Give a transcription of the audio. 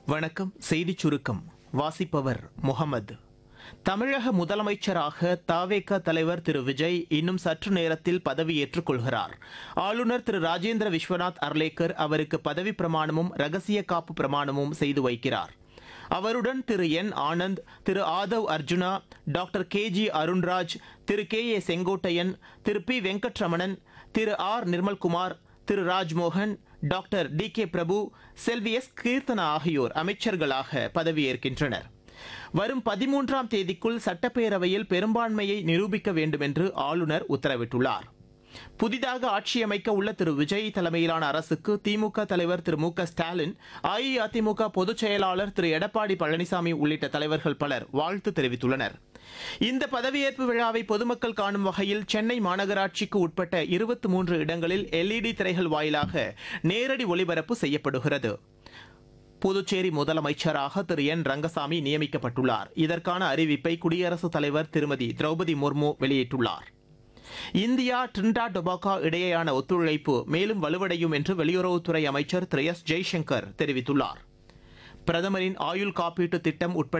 வணக்கம் செய்திச் சுருக்கம் வாசிப்பவர் முகமது தமிழக முதலமைச்சராக தவேக தலைவர் திரு விஜய் இன்னும் சற்று நேரத்தில் பதவியேற்றுக் கொள்கிறார் ஆளுநர் திரு ராஜேந்திர விஸ்வநாத் அர்லேக்கர் அவருக்கு பதவி பிரமாணமும் ரகசிய காப்பு பிரமாணமும் செய்து வைக்கிறார் அவருடன் திரு என் ஆனந்த் திரு Aadhav Arjuna doctor K G Arunraj திரு கே ஏ செங்கோட்டையன் திரு பி வெங்கட்ரமணன் திரு ஆர் நிர்மல்குமார் திரு Rajmohan doctor T K Prabhu செல்வி எஸ் கீர்த்தனா ஆகியோர் அமைச்சர்களாக பதவியேற்கின்றனர் வரும் பதிமூன்றாம் தேதிக்குள் சட்டப்பேரவையில் பெரும்பான்மையை நிரூபிக்க வேண்டும் என்று ஆளுநர் உத்தரவிட்டுள்ளார் புதிதாக ஆட்சியமைக்க உள்ள திரு விஜய் தலைமையிலான அரசுக்கு திமுக தலைவர் திரு மு க ஸ்டாலின் அஇஅதிமுக பொதுச் செயலாளர் திரு எடப்பாடி பழனிசாமி உள்ளிட்ட தலைவர்கள் பலர் வாழ்த்து தெரிவித்துள்ளனர் இந்த பதவியேற்பு விழாவை பொதுமக்கள் காணும் வகையில் சென்னை மாநகராட்சிக்கு உட்பட்ட இருபத்தி மூன்று இடங்களில் எல்இடி திரைகள் வாயிலாக நேரடி ஒளிபரப்பு செய்யப்படுகிறது புதுச்சேரி முதலமைச்சராக திரு என் ரங்கசாமி நியமிக்கப்பட்டுள்ளார் இதற்கான அறிவிப்பை குடியரசுத் தலைவர் திருமதி திரௌபதி முர்மு வெளியிட்டுள்ளார் இந்தியா டிரிண்டா டொபாகோ இடையேயான ஒத்துழைப்பு மேலும் வலுவடையும் என்று வெளியுறவுத்துறை அமைச்சர் திரு எஸ் ஜெய்சங்கர் தெரிவித்துள்ளார் பிரதமரின் ஆயுள் காப்பீட்டு திட்டம் உட்பட